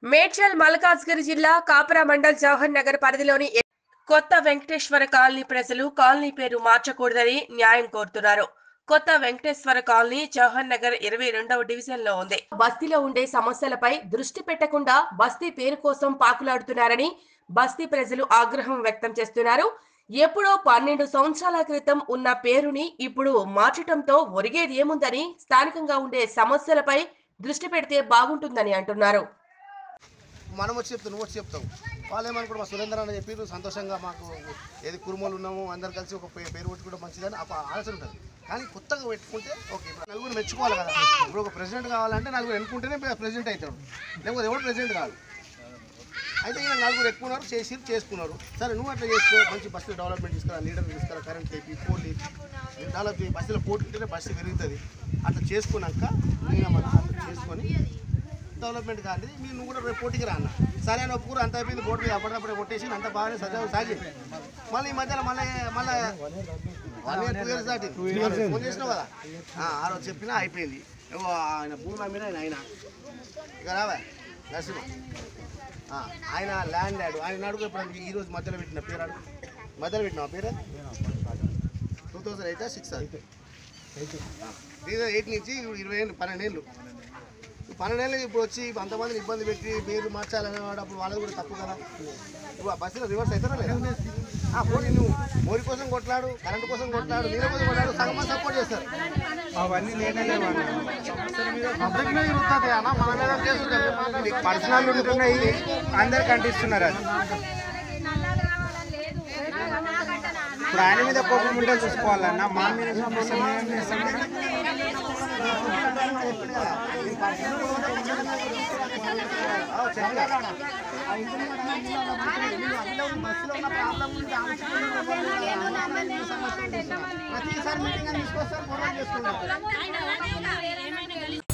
మేడ్చల్ మల్కాజ్గిరి జిల్లా కాపరా మండల్ జవహర్ నగర్ పరిధిలోని ఎ- కొత్త వెంకటేశ్వర కాలనీ ప్రజలు కాలనీ పేరు మార్చకూడదని న్యాయం కోరుతున్నారు కొత్త వెంకటేశ్వర కాలనీ జవహర్ నగర్ ఇరవై రెండవ డివిజన్ లో ఉంది బస్తీలో ఉండే సమస్యలపై దృష్టి పెట్టకుండా బస్తీ పేరు కోసం పాకులాడుతున్నారని బస్తీ ప్రజలు ఆగ్రహం వ్యక్తం చేస్తున్నారు ఎప్పుడో పన్నెండు సంవత్సరాల క్రితం ఉన్న పేరుని ఇప్పుడు మార్చటంతో ఒరిగేది ఏముందని స్థానికంగా ఉండే సమస్యలపై దృష్టి పెడితే బాగుంటుందని అంటున్నారు మనం వచ్చి చెప్తావు నువ్వు వచ్చి చెప్తావు వాళ్ళు ఏమనుకుంటారు మా సురేంద్ర అని చెప్పి సంతోషంగా మాకు ఏది కురుమలు ఉన్నాము అందరు కలిసి ఒక పే- పేరు పెట్టుకుంటే మంచిదని ఆ ఆలోచన ఉంటుంది కానీ కొత్తగా పెట్టుకుంటే ఓకే ఇప్పుడు నలుగురు మెచ్చుకోవాలి కదా ఇప్పుడు ఒక ప్రెసిడెంట్ కావాలంటే నలుగురు ఎన్నుకుంటేనే ప్రెసిడెంట్ అవుతాడు లేకపోతే ఎవరు ప్రెసిడెంట్ కాదు అయితే ఈయన నలుగురు ఎక్కున్నారు చేసి చేసుకున్నారు సరే నువ్వు అట్లా చేసుకో మంచి బస్సులో డెవలప్మెంట్ తీసుకురా లీడర్ తీసుకురా కరెంట్ తెప్పి పోటీ డెవలప్ చేయి బస్సులో పోటీ ఉంటేనే బస్సు పెరుగుతుంది అట్లా చేసుకున్నాక నేను మన చేసుకొని డెవలప్మెంట్ కాదు మీరు నువ్వు కూడా రేపు పోటీకి రా అన్న సరే అని ఒప్పుకురు అంత అయిపోయింది బోర్డు మీద అప్పటికప్పుడే కొట్టేసి అంత బాగానే సజావు సాగి మళ్ళీ ఈ మధ్యలో మళ్ళీ మళ్ళీ వన్ ఇయర్ టూ ఇయర్స్ దాటి ఫోన్ చేసినావు కదా ఆ, ఆ రోజు చెప్పినా అయిపోయింది ఏవో ఆయన భూమి అమ్మిన ఆయన ఆయన ఇక రావా నరసింహ ఆ, ఆయన ల్యాండ్ ల్యాడ్ ఆయన అడుగు ఇప్పుడు ఈ రోజు మధ్యలో పెట్టిన పేరు అడుగు మధ్యలో పెట్టిన పేరు టూ థౌజండ్ ఎయిట్ సిక్స్ అది ఎయిట్ నుంచి ఇప్పుడు ఇరవై ఏళ్ళు పన్నెండు ఏళ్ళు పన్నెండేళ్ళు ఇప్పుడు వచ్చి అంతమందిని ఇబ్బంది పెట్టి పేర్లు మార్చాలనే వాడు అప్పుడు వాళ్ళది కూడా తప్పు కదా ఇప్పుడు ఆ బస్సులో రివర్స్ అవుతారా లేదా ఆ, పోనీ నువ్వు మోరి కోసం కొట్లాడు కరెంట్ కోసం కొట్లాడు నీళ్ళ కోసం కొట్లాడు సగం మంది సపోర్ట్ చేస్తారు అవన్నీ లేనే లేవు పబ్లిక్ మీద ఇరుతుంది అన్న మన మీద కేసు పర్సనల్ ఉంటున్నాయి అందరికి అంటిస్తున్నారు అది ఇప్పుడు ఆయన మీద కోపం ఉంటే చూసుకోవాలన్న మా మీద సమస్య మేమేం చేస్తాం? ప్రతిసారి మీటింగ్ అని తీసుకొస్తారు గొడవ చేసుకుంటారు